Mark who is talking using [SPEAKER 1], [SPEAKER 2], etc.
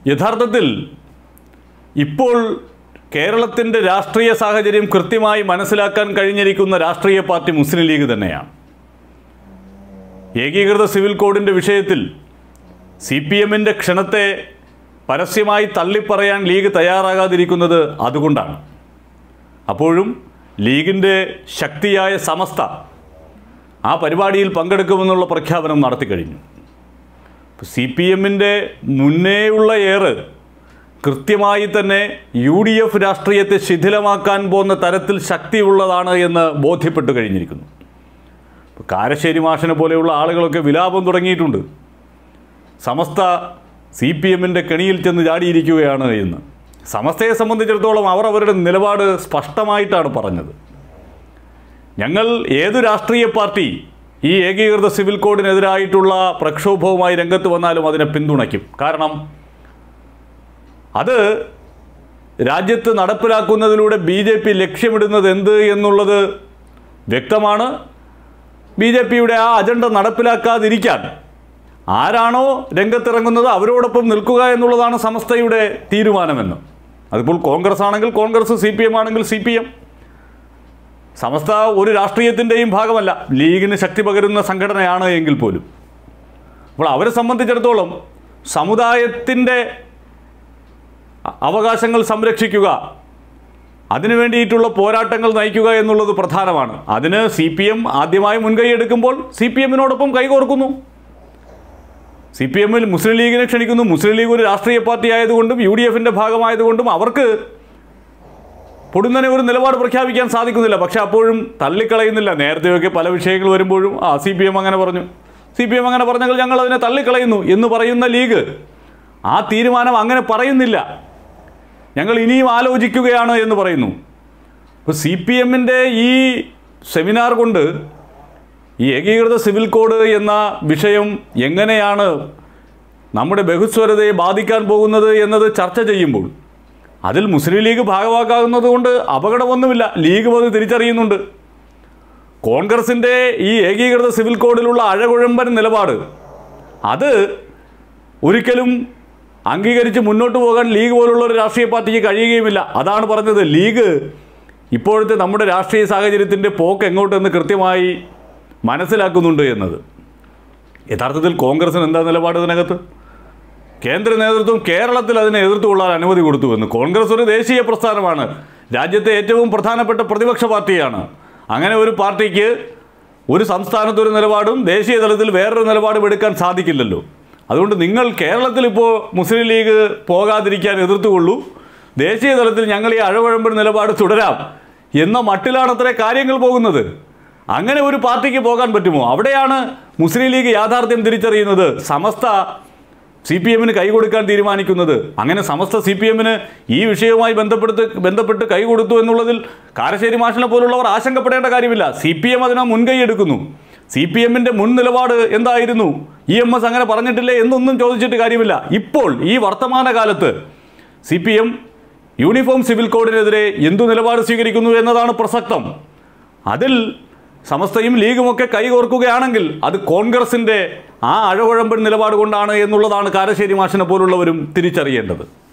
[SPEAKER 1] യഥാർത്ഥത്തിൽ ഇപ്പോൾ കേരളത്തിൻ്റെ രാഷ്ട്രീയ സാഹചര്യം കൃത്യമായി മനസ്സിലാക്കാൻ കഴിഞ്ഞിരിക്കുന്ന രാഷ്ട്രീയ പാർട്ടി മുസ്ലിം ലീഗ് തന്നെയാണ് ഏകീകൃത സിവിൽ കോഡിൻ്റെ വിഷയത്തിൽ സി പി എമ്മിൻ്റെ ക്ഷണത്തെ പരസ്യമായി തള്ളിപ്പറയാൻ ലീഗ് തയ്യാറാകാതിരിക്കുന്നത് അതുകൊണ്ടാണ് അപ്പോഴും ലീഗിൻ്റെ ശക്തിയായ സമസ്ത ആ പരിപാടിയിൽ പങ്കെടുക്കുമെന്നുള്ള പ്രഖ്യാപനം നടത്തിക്കഴിഞ്ഞു സി പി എമ്മിൻ്റെ മുന്നേയുള്ള ഏറ് കൃത്യമായി തന്നെ യു ഡി എഫ് രാഷ്ട്രീയത്തെ ശിഥിലമാക്കാൻ പോകുന്ന തരത്തിൽ ശക്തിയുള്ളതാണ് എന്ന് ബോധ്യപ്പെട്ടു കഴിഞ്ഞിരിക്കുന്നു ഇപ്പൊ കാരശ്ശേരി മാഷിനെ പോലെയുള്ള ആളുകളൊക്കെ വിലാപം തുടങ്ങിയിട്ടുണ്ട് സമസ്ത സി പി എമ്മിൻ്റെ കെണിയിൽ ചെന്ന് ചാടിയിരിക്കുകയാണ് എന്ന് സമസ്തയെ സംബന്ധിച്ചിടത്തോളം അവർ അവരുടെ നിലപാട് സ്പഷ്ടമായിട്ടാണ് പറഞ്ഞത് ഞങ്ങൾ ഏതു രാഷ്ട്രീയ പാർട്ടി ഈ ഏകീകൃത സിവിൽ കോഡിനെതിരായിട്ടുള്ള പ്രക്ഷോഭവുമായി രംഗത്ത് വന്നാലും അതിനെ പിന്തുണയ്ക്കും കാരണം അത് രാജ്യത്ത് നടപ്പിലാക്കുന്നതിലൂടെ ബി ജെ പി ലക്ഷ്യമിടുന്നത് എന്ത് എന്നുള്ളത് വ്യക്തമാണ് ബി ജെ പിയുടെ ആ അജണ്ട നടപ്പിലാക്കാതിരിക്കാൻ ആരാണോ രംഗത്തിറങ്ങുന്നത് അവരോടൊപ്പം നിൽക്കുക എന്നുള്ളതാണ് സമസ്തയുടെ തീരുമാനമെന്ന് അതിപ്പോൾ കോൺഗ്രസ് ആണെങ്കിൽ കോൺഗ്രസ് സി പി എം ആണെങ്കിൽ സി പി എം സമസ്ത ഒരു രാഷ്ട്രീയത്തിൻ്റെയും ഭാഗമല്ല ലീഗിന് ശക്തി പകരുന്ന സംഘടനയാണ് എങ്കിൽ പോലും അപ്പോൾ അവരെ സംബന്ധിച്ചിടത്തോളം സമുദായത്തിൻ്റെ അ- അവകാശങ്ങൾ സംരക്ഷിക്കുക അതിനു വേണ്ടിയിട്ടുള്ള പോരാട്ടങ്ങൾ നയിക്കുക എന്നുള്ളത് പ്രധാനമാണ് അതിന് സി പി എം ആദ്യമായി മുൻകൈ എടുക്കുമ്പോൾ സി പി എമ്മിനോടൊപ്പം കൈകോർക്കുന്നു സി പി എമ്മിൽ മുസ്ലിം ലീഗിനെ ക്ഷണിക്കുന്നു മുസ്ലിം ലീഗ് ഒരു രാഷ്ട്രീയ പാർട്ടി ആയതുകൊണ്ടും യു ഡി എഫിൻ്റെ ഭാഗമായതുകൊണ്ടും അവർക്ക് പൊടുന്നനെ ഒരു നിലപാട് പ്രഖ്യാപിക്കാൻ സാധിക്കുന്നില്ല പക്ഷെ അപ്പോഴും തള്ളിക്കളയുന്നില്ല നേരത്തെയൊക്കെ പല വിഷയങ്ങൾ വരുമ്പോഴും ആ സി പി എം അങ്ങനെ പറഞ്ഞു സി പി എം അങ്ങനെ പറഞ്ഞെങ്കിൽ ഞങ്ങൾ അതിനെ തള്ളിക്കളയുന്നു എന്ന് പറയുന്ന ലീഗ് ആ തീരുമാനം അങ്ങനെ പറയുന്നില്ല ഞങ്ങൾ ഇനിയും ആലോചിക്കുകയാണ് എന്ന് പറയുന്നു ഇപ്പോൾ സി പി എമ്മിൻ്റെ ഈ സെമിനാർ കൊണ്ട് ഈ ഏകീകൃത സിവിൽ കോഡ് എന്ന വിഷയം എങ്ങനെയാണ് നമ്മുടെ ബഹുസ്വരതയെ ബാധിക്കാൻ പോകുന്നത് എന്നത് ചർച്ച ചെയ്യുമ്പോൾ അതിൽ മുസ്ലിം ലീഗ് ഭാഗവാക്കാകുന്നത് കൊണ്ട് അപകടമൊന്നുമില്ല ലീഗും അത് തിരിച്ചറിയുന്നുണ്ട് കോൺഗ്രസിൻ്റെ ഈ ഏകീകൃത സിവിൽ കോഡിലുള്ള അഴകുഴമ്പൻ നിലപാട് അത് ഒരിക്കലും അംഗീകരിച്ച് മുന്നോട്ട് പോകാൻ ലീഗ് പോലുള്ള ഒരു രാഷ്ട്രീയ പാർട്ടിക്ക് കഴിയുകയുമില്ല അതാണ് പറഞ്ഞത് ലീഗ് ഇപ്പോഴത്തെ നമ്മുടെ രാഷ്ട്രീയ സാഹചര്യത്തിൻ്റെ പോക്ക് എങ്ങോട്ടെന്ന് കൃത്യമായി മനസ്സിലാക്കുന്നുണ്ട് എന്നത് യഥാർത്ഥത്തിൽ കോൺഗ്രസിന് എന്താ നിലപാട് ഇതിനകത്ത് കേന്ദ്ര നേതൃത്വം കേരളത്തിൽ അതിനെ എതിർത്തുകൊള്ളാൻ അനുമതി കൊടുത്തുവെന്ന് കോൺഗ്രസ് ഒരു ദേശീയ പ്രസ്ഥാനമാണ് രാജ്യത്തെ ഏറ്റവും പ്രധാനപ്പെട്ട പ്രതിപക്ഷ പാർട്ടിയാണ് അങ്ങനെ ഒരു പാർട്ടിക്ക് ഒരു സംസ്ഥാനത്ത് ഒരു നിലപാടും ദേശീയ തലത്തിൽ വേറൊരു നിലപാടും എടുക്കാൻ സാധിക്കില്ലല്ലോ അതുകൊണ്ട് നിങ്ങൾ കേരളത്തിൽ ഇപ്പോൾ മുസ്ലിം ലീഗ് പോകാതിരിക്കാൻ എതിർത്തുകൊള്ളൂ ദേശീയ തലത്തിൽ ഞങ്ങൾ ഈ അഴകുഴമ്പൻ നിലപാട് തുടരാം എന്ന മട്ടിലാണത്രേ കാര്യങ്ങൾ പോകുന്നത് അങ്ങനെ ഒരു പാർട്ടിക്ക് പോകാൻ പറ്റുമോ അവിടെയാണ് മുസ്ലിം ലീഗ് യാഥാർത്ഥ്യം തിരിച്ചറിയുന്നത് സമസ്ത സി പി എമ്മിന് കൈകൊടുക്കാൻ തീരുമാനിക്കുന്നത് അങ്ങനെ സമസ്ത സി പി എമ്മിന് ഈ വിഷയവുമായി ബന്ധപ്പെടുത്ത് ബന്ധപ്പെട്ട് കൈകൊടുത്തു എന്നുള്ളതിൽ കാരശ്ശേരി മാഷിനെ പോലുള്ളവർ ആശങ്കപ്പെടേണ്ട കാര്യമില്ല സി പി എം അതിനെ മുൻകൈ എടുക്കുന്നു സി പി എമ്മിൻ്റെ മുൻ നിലപാട് എന്തായിരുന്നു ഇ എം എസ് അങ്ങനെ പറഞ്ഞിട്ടില്ലേ എന്നൊന്നും ചോദിച്ചിട്ട് കാര്യമില്ല ഇപ്പോൾ ഈ വർത്തമാന കാലത്ത് C P M uniform civil കോഡിനെതിരെ എന്തു നിലപാട് സ്വീകരിക്കുന്നു എന്നതാണ് പ്രസക്തം അതിൽ സമസ്തയും ലീഗുമൊക്കെ കൈകോർക്കുകയാണെങ്കിൽ അത് കോൺഗ്രസിൻ്റെ ആ അഴകുഴമ്പൻ നിലപാട് കൊണ്ടാണ് എന്നുള്ളതാണ് കാരശ്ശേരി മാഷിനെ പോലുള്ളവരും തിരിച്ചറിയേണ്ടത്